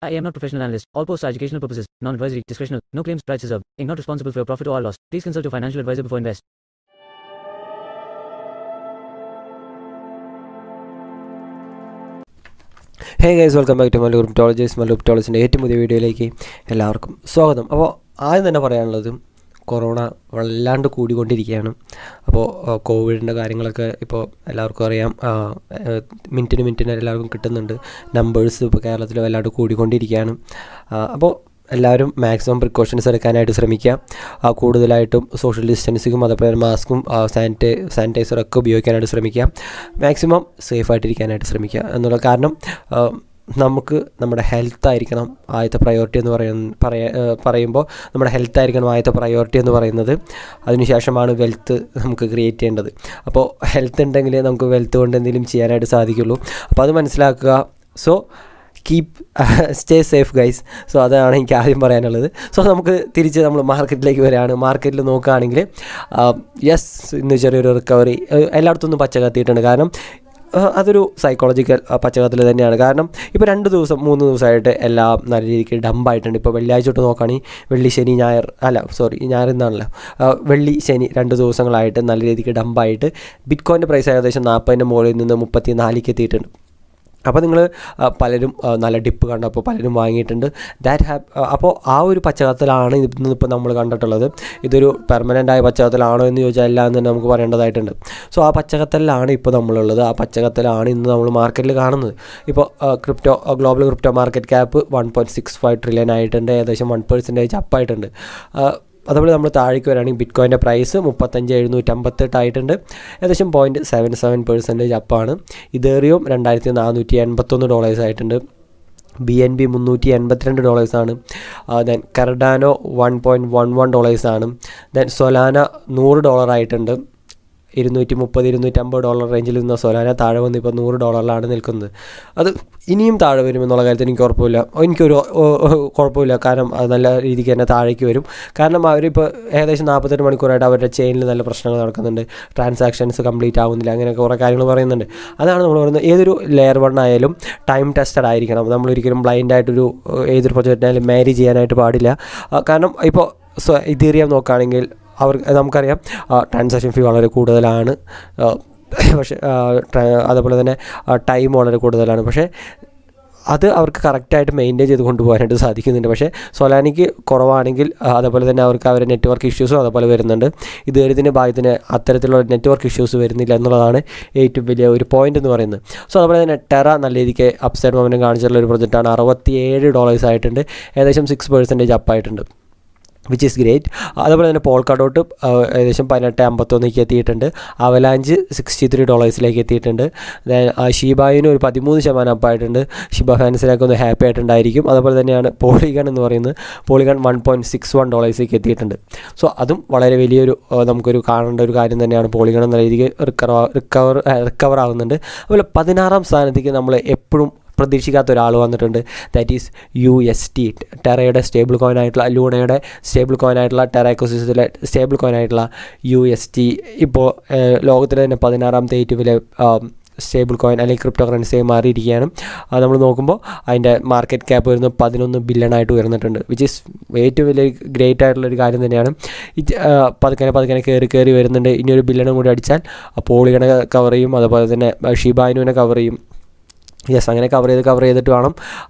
I am not professional analyst. All posts are educational purposes, non-advisory, discretional, no claims, price reserved. Inc. not responsible for your profit or loss. Please consult your financial advisor before invest. Hey guys welcome back to Mallu cryptologies Mallu ക്രിപ്റ്റോളജിൻ്റെ ഏറ്റവും പുതിയ വീഡിയോയിലേക്ക് എല്ലാവർക്കും സ്വാഗതം അപ്പോൾ ആദ്യം തന്നെ പറയാനുള്ളത് കൊറോണ വല്ലാണ്ട് കൂടിക്കൊണ്ടിരിക്കുകയാണ് അപ്പോൾ കോവിഡിൻ്റെ കാര്യങ്ങളൊക്കെ ഇപ്പോൾ എല്ലാവർക്കും അറിയാം ആ, ഏഹ്, മിനിറ്റിന് മിനിറ്റിന് എല്ലാവർക്കും കിട്ടുന്നുണ്ട് നമ്പേഴ്സ് ഇപ്പോൾ കേരളത്തിൽ വല്ലാണ്ട് കൂടിക്കൊണ്ടിരിക്കുകയാണ് ആ, അപ്പോൾ എല്ലാവരും മാക്സിമം പ്രിക്കോഷൻസ് എടുക്കാനായിട്ട് ശ്രമിക്കുക ആ, കൂടുതലായിട്ടും സോഷ്യൽ ഡിസ്റ്റൻസിങ്ങും അതേപോലെ മാസ്കും സാനിറ്റൈ സാനിറ്റൈസറൊക്കെ ഉപയോഗിക്കാനായിട്ട് ശ്രമിക്കുക മാക്സിമം സേഫായിട്ടിരിക്കാനായിട്ട് ശ്രമിക്കുക എന്നുള്ള കാരണം ആ, നമുക്ക് നമ്മുടെ ഹെൽത്ത് ആയിരിക്കണം ആദ്യത്തെ പ്രയോറിറ്റി എന്ന് പറയുന്ന പറയ ഏഹ് പറയുമ്പോൾ നമ്മുടെ ഹെൽത്ത് ആയിരിക്കണം ആദ്യത്തെ പ്രയോറിറ്റി എന്ന് പറയുന്നത് അതിനുശേഷമാണ് വെൽത്ത് നമുക്ക് ക്രിയേറ്റ് ചെയ്യേണ്ടത് അപ്പോൾ ഹെൽത്ത് ഉണ്ടെങ്കിൽ നമുക്ക് വെൽത്ത് കൊണ്ട് എന്തെങ്കിലും ചെയ്യാനായിട്ട് സാധിക്കുള്ളൂ അപ്പോൾ അത് മനസ്സിലാക്കുക so keep stay safe guys so അതാണ് എനിക്ക് ആദ്യം പറയാനുള്ളത് സോ നമുക്ക് തിരിച്ച് നമ്മൾ മാർക്കറ്റിലേക്ക് വരികയാണ് മാർക്കറ്റിൽ നോക്കുകയാണെങ്കിൽ യെസ് ഇന്ന് ചെറിയൊരു റിക്കവറി എല്ലായിടത്തും ഒന്നും പച്ച കത്തിയിട്ടുണ്ട് കാരണം ആ, അതൊരു സൈക്കോളജിക്കൽ പശ്ചാത്തലത്തിൽ തന്നെയാണ് കാരണം ഇപ്പോൾ രണ്ട് ദിവസം മൂന്ന് ദിവസമായിട്ട് എല്ലാം നല്ല രീതിക്ക് ഡമ്പായിട്ടുണ്ട് ഇപ്പോൾ വെള്ളിയാഴ്ച തൊട്ട് നോക്കുകയാണെങ്കിൽ വെള്ളി ശനി ഞായർ അല്ല സോറി ഞായർ എന്നാണല്ലോ ആ, വെള്ളി ശനി രണ്ട് ദിവസങ്ങളായിട്ട് നല്ല രീതിക്ക് ഡമ്പായിട്ട് ബിറ്റ് കോയിൻ്റെ പ്രൈസ് ഏകദേശം നാൽപ്പതിൻ്റെ മുകളിൽ നിന്ന് മുപ്പത്തി നാലിലേക്ക് എത്തിയിട്ടുണ്ട് അപ്പോൾ നിങ്ങൾ പലരും ആ, നല്ല ഡിപ്പ് കണ്ടപ്പോൾ പലരും വാങ്ങിയിട്ടുണ്ട് ദാറ്റ് ഹാപ്പ് അപ്പോൾ ആ ഒരു പശ്ചാത്തലമാണ് ഇന്നിപ്പോൾ നമ്മൾ കണ്ടിട്ടുള്ളത് ഇതൊരു പെർമനൻ്റ് ആയ പശ്ചാത്തലമാണോ എന്ന് ചോദിച്ചാൽ എല്ലാം തന്നെ നമുക്ക് പറയേണ്ടതായിട്ടുണ്ട് സോ ആ പശ്ചാത്തലമാണ് ഇപ്പോൾ നമ്മളുള്ളത് ആ പശ്ചാത്തലമാണ് ഇന്ന് നമ്മൾ മാർക്കറ്റിൽ കാണുന്നത് ഇപ്പോൾ crypto global crypto market cap one point six five trillion ആയിട്ടുണ്ട് ഏകദേശം വൺ പെർസെൻറ്റേജ് അപ്പായിട്ടുണ്ട് അതുപോലെ നമ്മൾ താഴേക്ക് വരികയാണെങ്കിൽ ബിറ്റ് കോയിൻ്റെ പ്രൈസ് മുപ്പത്തഞ്ച് എഴുന്നൂറ്റമ്പത്തെട്ട് ആയിട്ടുണ്ട് ഏകദേശം പോയിൻറ്റ് സെവൻ സെവൻ പെർസെൻറ്റേജ് അപ്പാണ് ഇതേറിയും രണ്ടായിരത്തി നാനൂറ്റി എൺപത്തൊന്ന് ഡോളേഴ്സ് ആയിട്ടുണ്ട് ബി എൻ ബി മുന്നൂറ്റി എൺപത്തിരണ്ട് ഡോളേഴ്സാണ് then Cardano one point one one ഡോളേഴ്സാണ് ദെൻ സൊലാന നൂറ് ഡോളർ ആയിട്ടുണ്ട് ഇരുന്നൂറ്റി മുപ്പത് ഇരുന്നൂറ്റമ്പത് ഡോളർ റേഞ്ചിൽ നിന്ന സൊലാന താഴെ വന്ന് ഇപ്പോൾ നൂറ് ഡോളറിലാണ് നിൽക്കുന്നത് അത് ഇനിയും താഴെ വരുമെന്നുള്ള കാര്യത്തിൽ എനിക്ക് ഉറപ്പില്ല എനിക്കൊരു ഓ- ഓ- കുഴപ്പമില്ല കാരണം അത് നല്ല രീതിക്ക് തന്നെ താഴേക്ക് വരും കാരണം അവരിപ്പോൾ ഏകദേശം നാൽപ്പത്തെട്ട് മണിക്കൂറായിട്ട് അവരുടെ ചെയിനിൽ നല്ല പ്രശ്നങ്ങൾ നടക്കുന്നുണ്ട് ട്രാൻസാക്ഷൻസ് കംപ്ലീറ്റ് ആവുന്നില്ല അങ്ങനെയൊക്കെ കുറേ കാര്യങ്ങൾ പറയുന്നുണ്ട് അതാണ് നമ്മൾ പറയുന്നത് ഏതൊരു ലെയർ വൺ ആയാലും ടൈം ടെസ്റ്റഡ് ആയിരിക്കണം നമ്മളൊരിക്കലും ബ്ലൈൻഡ് ആയിട്ടൊരു ഏഹ്, ഏതൊരു പ്രൊജക്റ്റിനായാലും മാരി ചെയ്യാനായിട്ട് പാടില്ല ആ, കാരണം ഇപ്പോൾ സ്വ ഇതീറിയം നോക്കുകയാണെങ്കിൽ അവർ നമുക്കറിയാം ട്രാൻസാക്ഷൻ ഫീ വളരെ കൂടുതലാണ് ആ, പക്ഷേ ആ, ട്ര- അതുപോലെ തന്നെ ടൈം വളരെ കൂടുതലാണ് പക്ഷേ അത് അവർക്ക് കറക്റ്റായിട്ട് മെയിൻറ്റെയിൻ ചെയ്ത് കൊണ്ടുപോകാനായിട്ട് സാധിക്കുന്നുണ്ട് പക്ഷേ സൊലാനിക്ക് കുറവാണെങ്കിൽ ആ, അതേപോലെ തന്നെ അവർക്ക് അവരുടെ നെറ്റ്വർക്ക് ഇഷ്യൂസും അതേപോലെ വരുന്നുണ്ട് ഇത് ഇതിൻ്റെ ഭാഗത്തിന് അത്തരത്തിലുള്ള നെറ്റ്വർക്ക് ഇഷ്യൂസ് വരുന്നില്ല എന്നുള്ളതാണ് ഏറ്റവും വലിയ ഒരു പോയിന്റ് എന്ന് പറയുന്നത് സോ അതുപോലെ തന്നെ ടെറ നല്ല രീതിക്ക് അപ്സൈഡ് മൊമെൻറ്റും കാണിച്ചിട്ടുള്ള ഒരു പ്രൊജക്റ്റാണ് അറുപത്തിയേഴ് ഡോളേഴ്സ് ആയിട്ടുണ്ട് ഏകദേശം സിക്സ് പെർസെൻറ്റേജ് അപ്പായിട്ടുണ്ട് വിച്ച് ഈസ് ഗ്രേറ്റ് അതുപോലെ തന്നെ പോൾക്കാഡോട്ട് ഏകദേശം പതിനെട്ട് അമ്പത്തൊന്നിലേക്ക് എത്തിയിട്ടുണ്ട് അവലാഞ്ച് സിക്സ്റ്റി ത്രീ ഡോളേഴ്സിലേക്ക് എത്തിയിട്ടുണ്ട് ദെൻ ഷീബായിന് ഒരു പതിമൂന്ന് ശതമാനം അപ്പായിട്ടുണ്ട് ഷിബ ഫാൻസിനൊക്കെ ഒന്ന് ഹാപ്പി ആയിട്ടുണ്ടായിരിക്കും അതുപോലെ തന്നെയാണ് പോളിഗൺ എന്ന് പറയുന്നത് Polygon one point six one ഡോളേഴ്സിലേക്ക് എത്തിയിട്ടുണ്ട് സോ അതും വളരെ വലിയൊരു ആ, നമുക്കൊരു കാണേണ്ട ഒരു കാര്യം തന്നെയാണ് പോളിഗൺ എന്ന രീതിക്ക് റിക്കവർ റിക്കവർ റിക്കവർ ആകുന്നുണ്ട് അതുപോലെ പതിനാറാം സ്ഥാനത്തേക്ക് നമ്മൾ എപ്പോഴും പ്രതീക്ഷിക്കാത്ത ഒരാൾ വന്നിട്ടുണ്ട് that is U S T ടെറയുടെ സ്റ്റേബിൾ കോയിൻ ആയിട്ടുള്ള ലൂണയുടെ സ്റ്റേബിൾ കോയിൻ ആയിട്ടുള്ള ടെറ എക്കോസിസ്റ്റത്തിലെ സ്റ്റേബിൾ കോയിൻ ആയിട്ടുള്ള യു എസ് ടി ഇപ്പോൾ ലോകത്തിലെ തന്നെ പതിനാറാമത്തെ ഏറ്റവും വലിയ സ്റ്റേബിൾ കോയിൻ അല്ലെങ്കിൽ ക്രിപ്റ്റോ കറൻസിയായി മാറിയിരിക്കുകയാണ് അത് നമ്മൾ നോക്കുമ്പോൾ അതിൻ്റെ മാർക്കറ്റ് ക്യാപ്പ് വരുന്നത് പതിനൊന്ന് ബില്യണായിട്ട് ഉയർന്നിട്ടുണ്ട് വിച്ച് ഈസ് ഏറ്റവും വലിയ ഗ്രേറ്റ് ആയിട്ടുള്ള ഒരു കാര്യം തന്നെയാണ് ഇത് ആ, പതുക്കനെ പതുക്കനെ കയറി കയറി വരുന്നുണ്ട് ഇനി ഒരു ബില്യണും കൂടി അടിച്ചാൽ പോളിഗണ കവർ ചെയ്യും അതുപോലെ തന്നെ ഷിബാനുവിനെ കവർ ചെയ്യും യെസ് അങ്ങനെ കവർ ചെയ്ത് കവർ ചെയ്തിട്ട് വേണം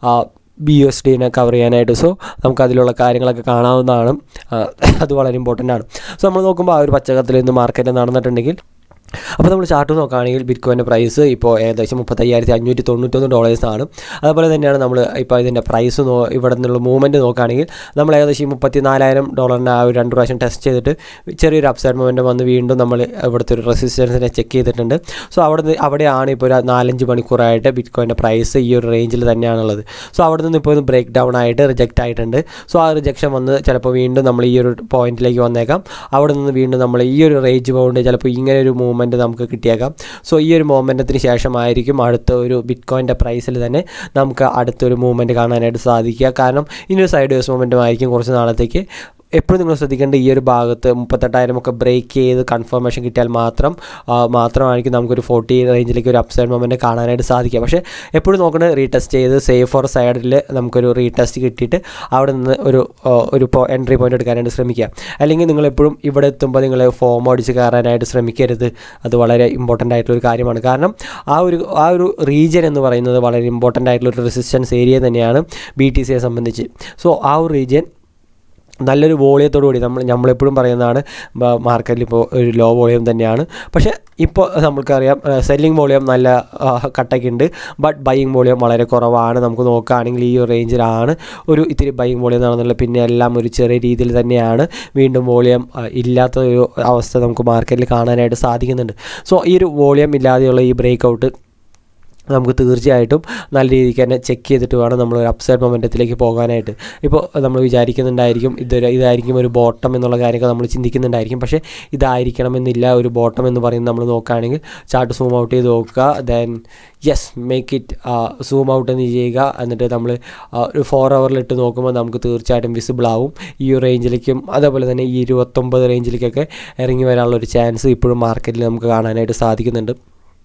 ബി എസ് ഡിനെ കവർ ചെയ്യാനായിട്ട് സോ നമുക്ക് അതിലുള്ള കാര്യങ്ങളൊക്കെ കാണാവുന്നതാണ് ആ, അത് വളരെ ഇമ്പോർട്ടൻ്റ് ആണ് സോ നമ്മൾ നോക്കുമ്പോൾ ആ ഒരു പച്ചക്കത്തിൽ ഇന്ന് മാർക്കറ്റിൽ നടന്നിട്ടുണ്ടെങ്കിൽ അപ്പോൾ നമ്മൾ ചാർട്ട് നോക്കുകയാണെങ്കിൽ ബിറ്റ്കോയിൻ്റെ പ്രൈസ് ഇപ്പോൾ ഏകദേശം മുപ്പത്തയ്യായിരത്തി അഞ്ഞൂറ്റി തൊണ്ണൂറ്റൊന്ന് ഡോളേഴ്സാണ് അതുപോലെ തന്നെയാണ് നമ്മൾ ഇപ്പോൾ ഇതിൻ്റെ പ്രൈസ് നോ ഇവിടെ നിന്നുള്ള മൂവ്മെൻറ്റ് നോക്കുകയാണെങ്കിൽ നമ്മൾ ഏകദേശം ഈ മുപ്പത്തി നാലായിരം ഡോളറിൻ്റെ ആ ഒരു രണ്ട് പ്രാവശ്യം ടെസ്റ്റ് ചെയ്തിട്ട് ചെറിയൊരു അപ്സൈഡ് മൊമെൻറ്റ് വന്ന് വീണ്ടും നമ്മൾ ഇവിടുത്തെ ഒരു റെസിസ്റ്റൻസിനെ ചെക്ക് ചെയ്തിട്ടുണ്ട് സോ അവിടെ നിന്ന് അവിടെയാണ് ഇപ്പോൾ ഒരു നാലഞ്ച് മണിക്കൂറായിട്ട് ബിറ്റ്കോയിൻ്റെ പ്രൈസ് ഈ ഒരു റേഞ്ചിൽ തന്നെയാണുള്ളത് സോ അവിടെ നിന്ന് ഇപ്പോൾ ഒന്ന് ബ്രേക്ക് ഡൗൺ ആയിട്ട് റിജക്റ്റ് ആയിട്ടുണ്ട് സോ ആ റിജക്ഷൻ വന്ന് ചിലപ്പോൾ വീണ്ടും നമ്മൾ ഈ ഒരു പോയിന്റിലേക്ക് വന്നേക്കാം അവിടെ നിന്ന് വീണ്ടും നമ്മൾ ഈ ഒരു റേഞ്ച് ബൗണ്ട് ചിലപ്പോൾ ഇങ്ങനെ ഒരു മൂവ്മെൻറ്റ് നമുക്ക് കിട്ടിയേക്കാം സോ ഈ ഒരു മൂവ്മെൻറ്റത്തിന് ശേഷമായിരിക്കും അടുത്ത ഒരു ബിറ്റ് കോയിൻ്റെ പ്രൈസിൽ തന്നെ നമുക്ക് അടുത്തൊരു മൂവ്മെൻറ്റ് കാണാനായിട്ട് സാധിക്കുക കാരണം ഇനി ഒരു സൈഡ് വേസ് മൂവ്മെൻറ്റും ആയിരിക്കും കുറച്ച് നാളത്തേക്ക് എപ്പോഴും നിങ്ങൾ ശ്രദ്ധിക്കേണ്ട ഈ ഒരു ഭാഗത്ത് മുപ്പത്തെട്ടായിരം ഒക്കെ ബ്രേക്ക് ചെയ്ത് കൺഫർമേഷൻ കിട്ടിയാൽ മാത്രം ആ, മാത്രമായിരിക്കും നമുക്കൊരു ഫോർട്ടി റേഞ്ചിലേക്ക് ഒരു അപ്സൈഡ് മൊമെൻറ്റ് കാണാനായിട്ട് സാധിക്കുക പക്ഷേ എപ്പോഴും നോക്കുന്നത് റീടെസ്റ്റ് ചെയ്ത് സേഫ് ഫോർ സൈഡിൽ നമുക്കൊരു റീടെസ്റ്റ് കിട്ടിയിട്ട് അവിടെ നിന്ന് ഒരു ആ, ഒരു എൻട്രി പോയിന്റ് എടുക്കാനായിട്ട് ശ്രമിക്കുക അല്ലെങ്കിൽ നിങ്ങൾ എപ്പോഴും ഇവിടെ എത്തുമ്പോൾ നിങ്ങൾ ഫോം അടിച്ച് കയറാനായിട്ട് ശ്രമിക്കരുത് അത് വളരെ ഇമ്പോർട്ടൻ്റ് ആയിട്ടുള്ള ഒരു കാര്യമാണ് കാരണം ആ ഒരു ആ ഒരു റീജിയൻ എന്ന് പറയുന്നത് വളരെ ഇമ്പോർട്ടൻ്റ് ആയിട്ടുള്ള ഒരു റെസിസ്റ്റൻസ് ഏരിയ തന്നെയാണ് ബി ടി സിയെ സംബന്ധിച്ച് സോ ആ ഒരു റീജിയൻ നല്ലൊരു വോളിയത്തോടു കൂടി നമ്മൾ നമ്മളെപ്പോഴും പറയുന്നതാണ് മാർക്കറ്റിൽ ഇപ്പോൾ ഒരു ലോ വോളിയം തന്നെയാണ് പക്ഷേ ഇപ്പോൾ നമ്മൾക്കറിയാം സെല്ലിംഗ് വോളിയം നല്ല ആ, കട്ടയ്ക്ക് ഉണ്ട് ബട്ട് ബൈയിങ് വോളിയം വളരെ കുറവാണ് നമുക്ക് നോക്കുകയാണെങ്കിൽ ഈ ഒരു റേഞ്ചിലാണ് ഒരു ഇത്തിരി ബൈയിങ് വോളിയം നടന്നുള്ളത് പിന്നെ എല്ലാം ഒരു ചെറിയ രീതിയിൽ തന്നെയാണ് വീണ്ടും വോളിയം ആ, ഇല്ലാത്ത ഒരു അവസ്ഥ നമുക്ക് മാർക്കറ്റിൽ കാണാനായിട്ട് സാധിക്കുന്നുണ്ട് സോ ഈ ഒരു വോളിയം ഇല്ലാതെയുള്ള ഈ ബ്രേക്ക് ഔട്ട് നമുക്ക് തീർച്ചയായിട്ടും നല്ല രീതിക്ക് തന്നെ ചെക്ക് ചെയ്തിട്ട് വേണം നമ്മൾ ഒരു അപ്സൈഡ് മൊമെൻറ്റത്തിലേക്ക് പോകാനായിട്ട് ഇപ്പോൾ നമ്മൾ വിചാരിക്കുന്നുണ്ടായിരിക്കും ഇതൊരു ഇതായിരിക്കും ഒരു ബോട്ടം എന്നുള്ള കാര്യമൊക്കെ നമ്മൾ ചിന്തിക്കുന്നുണ്ടായിരിക്കും പക്ഷേ ഇതായിരിക്കണമെന്നില്ല ഒരു ബോട്ടം എന്ന് പറയുന്നത് നമ്മൾ നോക്കുകയാണെങ്കിൽ ചാർട്ട് സൂം ഔട്ട് ചെയ്ത് നോക്കുക then yes make it zoom out എന്ന് ചെയ്യുക എന്നിട്ട് നമ്മൾ ഒരു ഫോർ അവറിലിട്ട് നോക്കുമ്പോൾ നമുക്ക് തീർച്ചയായിട്ടും വിസിബിൾ ആവും ഈ ഒരു റേഞ്ചിലേക്കും അതേപോലെ തന്നെ ഈ ഇരുപത്തൊമ്പത് റേഞ്ചിലേക്കൊക്കെ ഇറങ്ങി വരാനുള്ള ഒരു ചാൻസ് ഇപ്പോഴും മാർക്കറ്റിൽ നമുക്ക് കാണാനായിട്ട് സാധിക്കുന്നുണ്ട്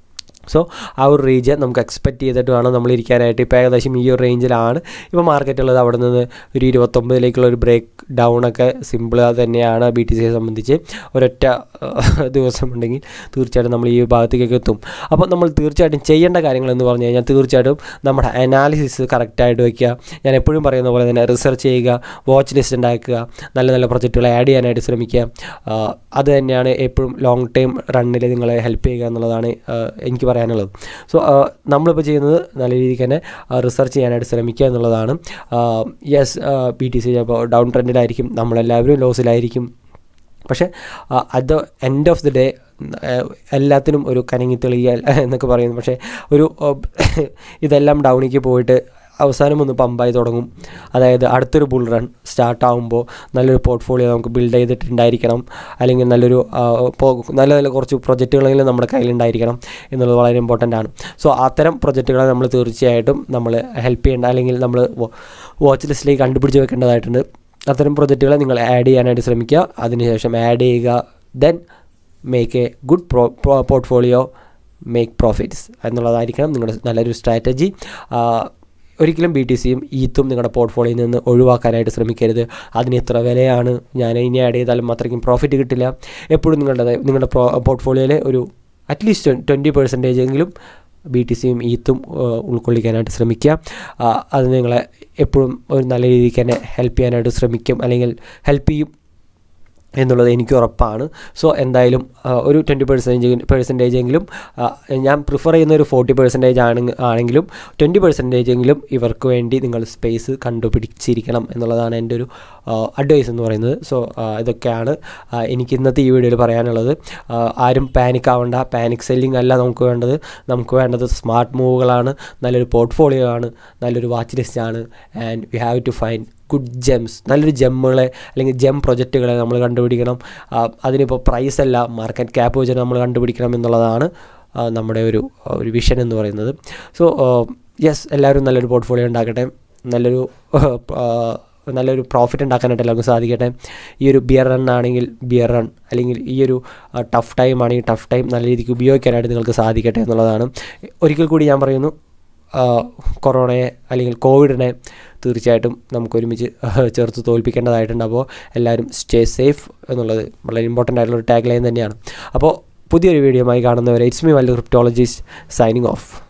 സോ ആ ഒരു റീജിയൻ നമുക്ക് എക്സ്പെക്റ്റ് ചെയ്തിട്ട് വേണം നമ്മൾ ഇരിക്കാനായിട്ട് ഇപ്പോൾ ഏകദേശം ഈ ഒരു റേഞ്ചിലാണ് ഇപ്പോൾ മാർക്കറ്റ് ഉള്ളത് അവിടെ നിന്ന് ഒരു ഇരുപത്തൊമ്പതിലേക്കുള്ള ഒരു ബ്രേക്ക് ഡൗൺ ഒക്കെ സിമ്പിൾ തന്നെയാണ് ബി ടി സിയെ സംബന്ധിച്ച് ഒരൊറ്റ അഹ്, ദിവസമുണ്ടെങ്കിൽ തീർച്ചയായിട്ടും നമ്മൾ ഈ ഭാഗത്തേക്കൊക്കെ എത്തും അപ്പോൾ നമ്മൾ തീർച്ചയായിട്ടും ചെയ്യേണ്ട കാര്യങ്ങൾ എന്ന് പറഞ്ഞു കഴിഞ്ഞാൽ തീർച്ചയായിട്ടും നമ്മുടെ അനാലിസിസ് കറക്റ്റായിട്ട് വയ്ക്കുക ഞാൻ എപ്പോഴും പറയുന്ന പോലെ തന്നെ റിസർച്ച് ചെയ്യുക വാച്ച് ലിസ്റ്റ് ഉണ്ടാക്കുക നല്ല നല്ല പ്രൊജക്റ്റുകൾ ആഡ് ചെയ്യാനായിട്ട് ശ്രമിക്കുക ആ, അത് തന്നെയാണ് എപ്പോഴും ലോങ് ടൈം റണ്ണിൽ നിങ്ങളെ ഹെൽപ്പ് ചെയ്യുക എന്നുള്ളതാണ് ആ, എനിക്ക് പറയാനുള്ളത് സോ നമ്മളിപ്പോൾ ചെയ്യുന്നത് നല്ല രീതിക്ക് തന്നെ റിസർച്ച് ചെയ്യാനായിട്ട് ശ്രമിക്കുക എന്നുള്ളതാണ് യെസ് ബി ടി സി ചിലപ്പോൾ ഡൗൺ ട്രെൻഡിലായിരിക്കും നമ്മളെല്ലാവരും ലോസിലായിരിക്കും പക്ഷേ at the end of the day എല്ലാത്തിനും ഒരു കനങ്ങി തെളിയൽ എന്നൊക്കെ പറയുന്നു പക്ഷേ ഒരു ആ, ഇതെല്ലാം ഡൗണിലേക്ക് പോയിട്ട് അവസാനം ഒന്ന് പമ്പായി തുടങ്ങും അതായത് അടുത്തൊരു ബുൾ റൺ സ്റ്റാർട്ട് ആകുമ്പോൾ നല്ലൊരു പോർട്ട്ഫോളിയോ നമുക്ക് ബിൽഡ് ചെയ്തിട്ടുണ്ടായിരിക്കണം അല്ലെങ്കിൽ നല്ലൊരു ആ, ഇപ്പോൾ നല്ല നല്ല കുറച്ച് പ്രൊജക്റ്റുകളെങ്കിലും നമ്മുടെ കയ്യിലുണ്ടായിരിക്കണം എന്നുള്ളത് വളരെ ഇമ്പോർട്ടൻ്റ് ആണ് സോ അത്തരം പ്രൊജക്റ്റുകളെ നമ്മൾ തീർച്ചയായിട്ടും നമ്മൾ ഹെൽപ്പ് ചെയ്യേണ്ട അല്ലെങ്കിൽ നമ്മൾ വാച്ച് ലിസ്റ്റിലേക്ക് കണ്ടുപിടിച്ച് വെക്കേണ്ടതായിട്ടുണ്ട് അത്തരം പ്രൊജക്റ്റുകളെ നിങ്ങൾ ആഡ് ചെയ്യാനായിട്ട് ശ്രമിക്കുക അതിനുശേഷം ആഡ് ചെയ്യുക then make a good pro portfolio make profits എന്നുള്ളതായിരിക്കണം നിങ്ങളുടെ നല്ലൊരു സ്ട്രാറ്റജി ഒരിക്കലും ബി ടി സിയും ഈത്തും നിങ്ങളുടെ പോർട്ട്ഫോളിയോയിൽ നിന്ന് ഒഴിവാക്കാനായിട്ട് ശ്രമിക്കരുത് അതിന് ഇത്ര വിലയാണ് ഞാൻ ഇനി ആഡ് ചെയ്താലും അത്രയ്ക്കും പ്രോഫിറ്റ് കിട്ടില്ല എപ്പോഴും നിങ്ങളുടെ നിങ്ങളുടെ പ്രോ പോർട്ട്ഫോളിയോയിലെ ഒരു അറ്റ്ലീസ്റ്റ് ട്വൻറ്റി പെർസെൻറ്റേജ് എങ്കിലും ബി ടി സിയും ഈത്തും ഉൾക്കൊള്ളിക്കാനായിട്ട് ശ്രമിക്കുക ആ, അത് നിങ്ങളെ എപ്പോഴും ഒരു നല്ല രീതിക്ക് തന്നെ ഹെൽപ്പ് ചെയ്യാനായിട്ട് ശ്രമിക്കും അല്ലെങ്കിൽ ഹെൽപ്പ് ചെയ്യും എന്നുള്ളത് എനിക്ക് ഉറപ്പാണ് സോ എന്തായാലും ആ, ഒരു ട്വൻറ്റി പെർസെൻറ്റേജ് പെർസെൻറ്റേജ് എങ്കിലും ആ, ഞാൻ പ്രിഫർ ചെയ്യുന്ന ഒരു ഫോർട്ടി പെർസെൻറ്റേജ് ആണ് ആണെങ്കിലും ട്വൻറ്റി പെർസെൻറ്റേജ് എങ്കിലും ഇവർക്ക് വേണ്ടി നിങ്ങൾ സ്പേസ് കണ്ടുപിടിച്ചിരിക്കണം എന്നുള്ളതാണ് എൻ്റെ ഒരു അഡ്വൈസ് എന്ന് പറയുന്നത് സോ ഇതൊക്കെയാണ് ആ, എനിക്ക് ഇന്നത്തെ ഈ വീഡിയോയിൽ പറയാനുള്ളത് ആ, ആരും പാനിക് ആവണ്ട പാനിക് സെല്ലിംഗ് അല്ല നമുക്ക് വേണ്ടത് നമുക്ക് വേണ്ടത് സ്മാർട്ട് മൂവുകളാണ് നല്ലൊരു പോർട്ട്ഫോളിയോ ആണ് നല്ലൊരു വാച്ച് ലിസ്റ്റ് ആണ് and we have to find good gems നല്ലൊരു ജെമ്മുകളെ അല്ലെങ്കിൽ ജെം പ്രൊജക്റ്റുകളെ നമ്മൾ കണ്ടുപിടിക്കണം ആ, അതിനിപ്പോൾ പ്രൈസ് അല്ല മാർക്കറ്റ് ക്യാപ്പ് വെച്ചിട്ട് നമ്മൾ കണ്ടുപിടിക്കണം എന്നുള്ളതാണ് ആ, നമ്മുടെ ഒരു ഒരു വിഷൻ എന്ന് പറയുന്നത് സോ യെസ് എല്ലാവരും നല്ലൊരു പോർട്ട്ഫോളിയോ ഉണ്ടാക്കട്ടെ നല്ലൊരു ആ, നല്ലൊരു പ്രോഫിറ്റ് ഉണ്ടാക്കാനായിട്ട് എല്ലാവർക്കും സാധിക്കട്ടെ ഈ ഒരു ബിയർ റൺ ആണെങ്കിൽ ബിയർ റൺ അല്ലെങ്കിൽ ഈ ഒരു ടഫ് ടൈം ആണെങ്കിൽ ടഫ് ടൈം നല്ല രീതിക്ക് ഉപയോഗിക്കാനായിട്ട് നിങ്ങൾക്ക് സാധിക്കട്ടെ എന്നുള്ളതാണ് ഒരിക്കൽ കൂടി ഞാൻ പറയുന്നു ആ, കൊറോണയെ അല്ലെങ്കിൽ കോവിഡിനെ തീർച്ചയായിട്ടും നമുക്ക് ഒരുമിച്ച് ചേർത്ത് തോൽപ്പിക്കേണ്ടതായിട്ടുണ്ട് അപ്പോൾ എല്ലാവരും സ്റ്റേ സേഫ് എന്നുള്ളത് വളരെ ഇമ്പോർട്ടൻ്റ് ആയിട്ടുള്ള ഒരു ടാഗ് ലൈൻ തന്നെയാണ് അപ്പോൾ പുതിയൊരു വീഡിയോയുമായി കാണുന്നവരെ ഇറ്റ്സ് മീ വല്ല ക്രിപ്റ്റോളജീസ് സൈനിങ് ഓഫ്